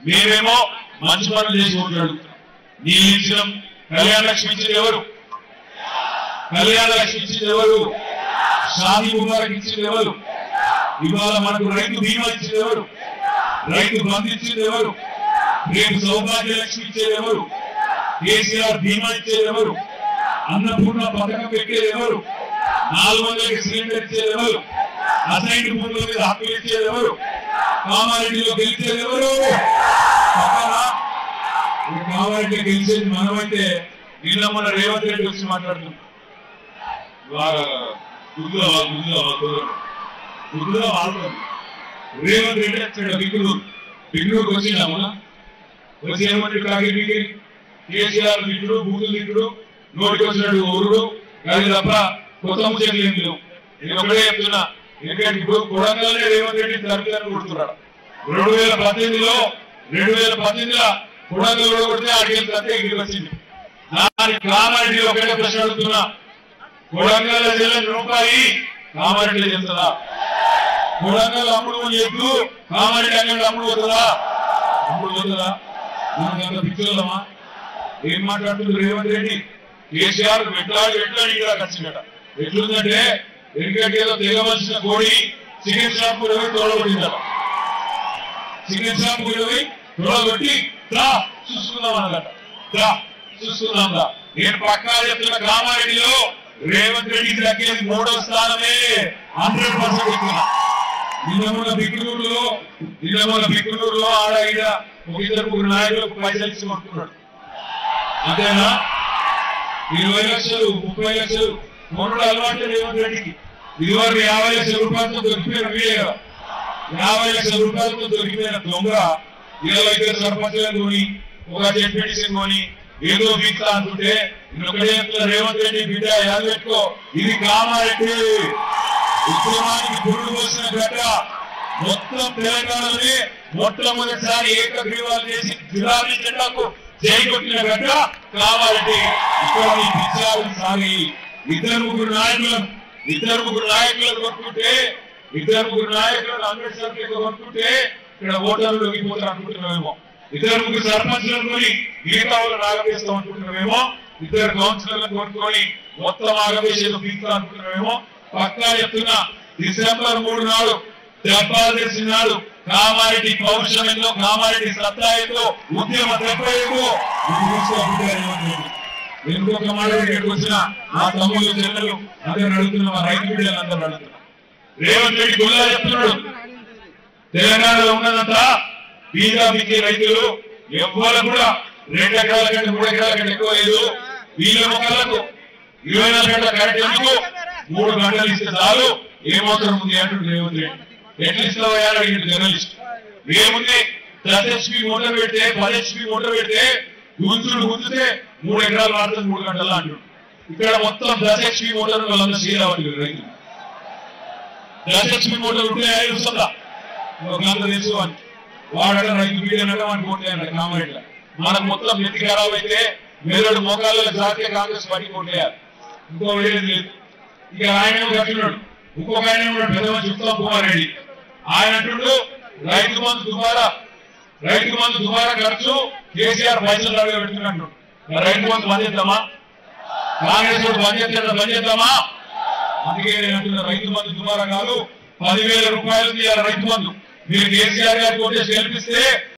మేమేమో మంచి పనులు చేసి ఓట్లు అడుగుతాం నీళ్ళు ఇచ్చినాం కళ్యాణ లక్ష్మి ఇచ్చింది ఎవరు కళ్యాణ లక్ష్మి ఇచ్చింది ఎవరు షాదీ ముబారక్ ఇచ్చింది ఎవరు ఇవాళ మనకు రైతు బీమా ఇచ్చింది ఎవరు రైతు బంధు ఇచ్చింది ఎవరు రేపు సౌభాగ్య లక్ష్మి ఇచ్చేది ఎవరు కేసీఆర్ బీమా ఇచ్చేది ఎవరు అన్నపూర్ణ పథకం పెట్టేది ఎవరు నాలుగు వందలకి సిలిండర్ ఇచ్చేది ఎవరు అసైన్ భూముల మీద హక్కులు ఇచ్చేది ఎవరు కామారెడ్డిలో గెలిచేది ఎవరు పక్కన ఈ కామారెడ్డి గెలిచేది మనమైతే నిన్న మన రేవంత్ రెడ్డి వచ్చి మాట్లాడుతున్నాం బాగా గుర్తుగా వాళ్ళు గుర్తుగా వాళ్ళు కుదరదు. గుర్తుగా వాళ్ళు రేవంత్ రెడ్డి వచ్చాడు బిగ్గుడు బిగ్గుడుకి వచ్చిందా మన వచ్చి ఏమంటే కాకి కేసీఆర్ లిక్కుడు బూతులు లిక్కుడు నోటికి వచ్చినట్టు ఊరుడు కానీ తప్ప కొత్త ముచ్చట్లు ఏం లేవు నేను ఒకటే చెప్తున్నా ఎందుకంటే ఇప్పుడు కొడంగల్నే రేవంత్ రెడ్డి తరగతి కొడుతున్నాడు రెండు వేల పద్దెనిమిదిలో రెండు వేల పద్దెనిమిదిలో కొడంగల్ కొడితే అడిగిన తప్పే ఇక్కడికి వచ్చింది దాని కామారెడ్డి ఒకటే ప్రశ్న అడుగుతున్నా కొడంగల్ చెల్లని రూపాయి కామారెడ్డి చెప్తుందా కొడంగల్ అమ్ముడు ఎద్దు కామారెడ్డి అంగడి అమ్ముడు పోతుందా అమ్ముడు పోతుందా మనకంత పిచ్చోళ్ళమా ఏం మాట్లాడుతుంది రేవంత్ రెడ్డి కేసీఆర్ వెట్లాడి వెట్లాడి ఇక్కడ ఖర్చుగట ఎట్లుందంటే ఎందుకంటే ఏదో తెగవలసిన కోడి చికెన్ షాప్ కూడా పోయి తోడబడిందట చికెన్ షాప్ కూడా పోయి తోడబెట్టి దా చూసుకుందాం అన్నదట దా చూసుకుందాం దా నేను పక్కా చెప్తున్న కామారెడ్డిలో రేవంత్ రెడ్డికి దక్కేది మూడో స్థానమే హండ్రెడ్ పర్సెంట్ ఇస్తున్నా నిన్నమున్న బిక్కునూరులో నిన్నమున్న బిక్కునూరులో ఆడ ఈడ ఒక ఇద్దరు ముగ్గురు నాయకులకు పైసలు ఇచ్చి కొట్టుకున్నాడు అంతేనా ఇరవై లక్షలు ముప్పై లక్షలు మొన్నడు అలవాటు రేవంత్ రెడ్డికి ఇదివరకు యాభై లక్షల రూపాయలతో దొరికిపోయిన వీడే కదా యాభై లక్షల రూపాయలతో దొరికిపోయిన దొంగ ఇరవై ఇద్దరు సర్పంచులను కొని ఒక జడ్పీటీసీ కొని ఏదో బీక్తా అనుకుంటే ఇంకొకటే చెప్తున్నా రేవంత్ రెడ్డి బిడ్డ యాద పెట్టుకో ఇది కామారెడ్డి ఉద్యమానికి పురుడు పోసిన గడ్డ మొత్తం తెలంగాణలోనే మొట్టమొదటిసారి ఏకగ్రీవాలు చేసి గులాబీ జెండాకు చేకొట్టిన గడ్డ కావాలంటే ఇక్కడ ఈ విజయాలు సాగి ఇద్దరు ముగ్గురు నాయకులను ఇద్దరు ముగ్గురు నాయకులను కొట్టుకుంటే ఇద్దరు ముగ్గురు నాయకులను అంబేద్కర్ కొట్టుకుంటే ఇక్కడ ఓటర్లు లొంగిపోతారు అనుకుంటున్నామేమో ఇద్దరు ముగ్గురు సర్పంచులను కొని మిగతా వాళ్ళు ఆగవేస్తాం అనుకుంటున్నామేమో ఇద్దరు కౌన్సిలర్లను కొట్టుకొని మొత్తం ఆగవేసేది పీకుతా అనుకుంటున్నామేమో పక్కా చెప్తున్నా డిసెంబర్ మూడు నాడు దెబ్బలు తెచ్చినాడు కామారెడ్డి పౌరుషంలో కామారెడ్డి సత్తాయంలో ఉద్యమ దెబ్బకు ఇంకొక మాట ఇక్కడికి వచ్చిన మా తమ్ముళ్ళు చెల్లెలు అందరు అడుగుతున్న మా రైతు బిడ్డలు అందరూ అడుగుతున్నారు రేవంత్ రెడ్డి గుల్లా చెప్తున్నాడు తెలంగాణలో ఉన్నదంతా బీజేపీకి రైతులు ఎవ్వరు కూడా రెండు ఎకరాల కంటే మూడు ఎకరాల కంటే ఎక్కువ లేదు వీళ్ళ మొక్కలకు ఇరవై నాలుగు గంటల కరెంట్ ఎందుకు మూడు గంటలు ఇస్తే చాలు ఏమవుతారు ఉంది అంటుండే రేవంత్ రెడ్డి ఎట్లా ఇస్తావా అడిగింది జర్నలిస్ట్ ఏముంది దశ హెచ్పి మోటార్ పెడితే పది హెచ్పి మోటార్ పెడితే గుంజుడు గుంజితే మూడు ఎకరాలు వాడుతుంది మూడు గంటలు అంటాడు ఇక్కడ మొత్తం దశ హెచ్పి మోటార్ వాళ్ళందరూ సీరావాలి రైతులు దశ హెచ్పి మోటార్ ఉంటే వస్తుందా ఒక గంట తెలుసు అని వాడట రైతు వీడనట అనుకోండి అన్న కామారెడ్డి మనకు మొత్తం నెత్తి ఖరాబ్ అయితే మెదడు మోకాళ్ళ జాతీయ కాంగ్రెస్ పార్టీ కొట్టేయాలి ఇంకో వేరేది లేదు ఇక ఆయన కట్టున్నాడు ఇంకొక ఆయన ఉన్నాడు పెద్ద మనిషి ఉత్తమ్ కుమార్ రెడ్డి ఆయన అంటుండు రైతు బంధు దుబారా రైతు బంధు దుబారా ఖర్చు కేసీఆర్ పైసలు అడిగి పెడుతున్నట్టు రైతు బంధు బంద్ చేద్దామా కాంగ్రెస్ వాడు బంద్ చేద్దాం బంద్ చేద్దామా అందుకే నేను అంటున్నా రైతు బంధు దుబారా కాదు పదివేల రూపాయలు ఇవాళ రైతు బంధు మీరు కేసీఆర్ గారికి ఓటేసి గెలిపిస్తే